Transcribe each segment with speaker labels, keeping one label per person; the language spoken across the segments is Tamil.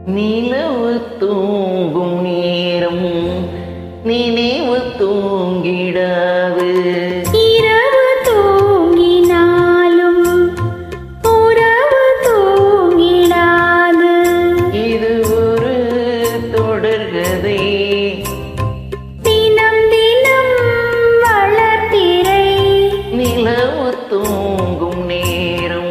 Speaker 1: நிலவு தூங்கும் நேரம் நினைவு தூங்கிடாது
Speaker 2: இரவு தூங்கினாலும் உறவு தூங்கிடாது
Speaker 1: இது ஒரு தொடர்கதை
Speaker 2: தினம் தினம் வளர்த்திரை
Speaker 1: நிலவு தூங்கும் நேரம்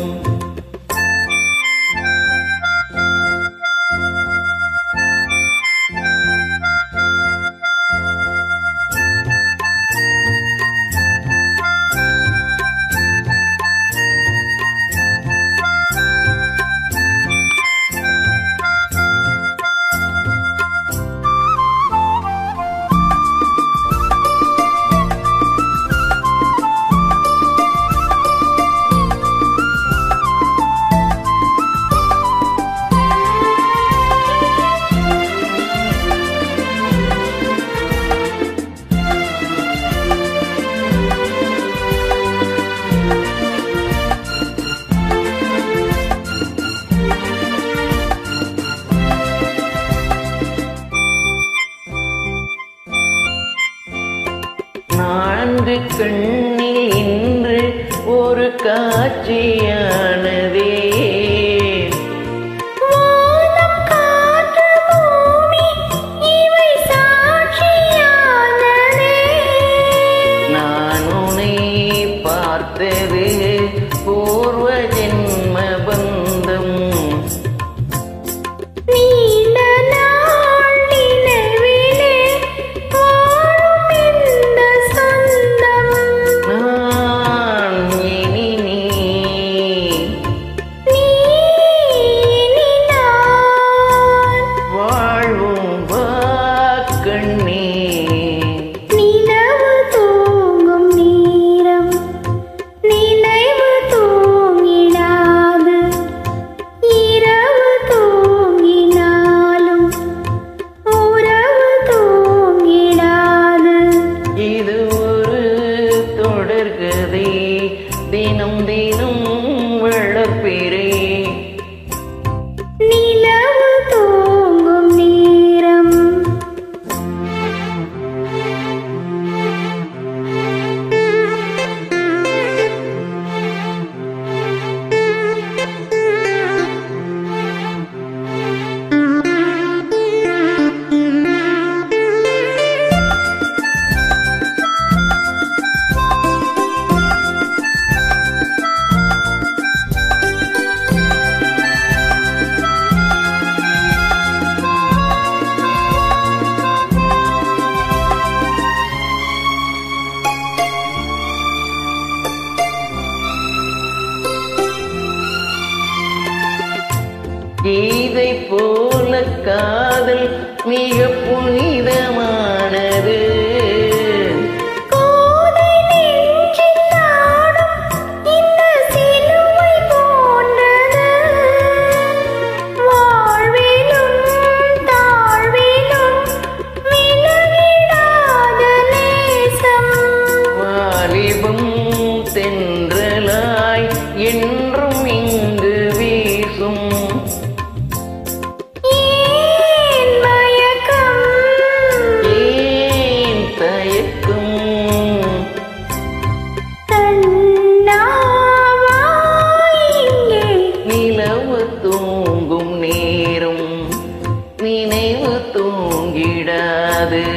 Speaker 1: நான்கு கண்ணில் இன்று ஒரு காட்சியானதே
Speaker 2: வானம் காற்று பூமி இவை சாட்சியானதே
Speaker 1: நான் உன்னை பார்த்தது பூர்வ ஜென்ம பந்தம்
Speaker 2: நீண்ட நாள் நினைவிலே வாழும் இந்த சொந்தம்
Speaker 1: நான் இனி நீ
Speaker 2: நீ இனி நான்
Speaker 1: வாழ்வும் வாக்கண்ணே
Speaker 2: நிலவு தூங்கும் நேரம் நினைவு தூங்கிடாது இரவு தூங்கினாலும் உறவு தூங்கிடாது
Speaker 1: இது ஒரு தொடர்கதை தினம் தினம் வளர்ப்பிறை
Speaker 2: நிலவு தூங்கும் நேரம்
Speaker 1: கீதை போல காதல் மிக புனிதமானது
Speaker 2: கோதை நெஞ்சில் நாடும் இந்த சிலுவை போன்றது வாழ்விலும் தாழ்விலும் விலகிடாத நேசம்
Speaker 1: வாலிபம் தென்றலாய் என்றும் இங்கு வீசும்
Speaker 2: ஏன் மயக்கம்
Speaker 1: ஏன் தயக்கம்
Speaker 2: கண்ணாவா இங்கே
Speaker 1: நிலவு தூங்கும் நேரம் நினைவு தூங்கிடாது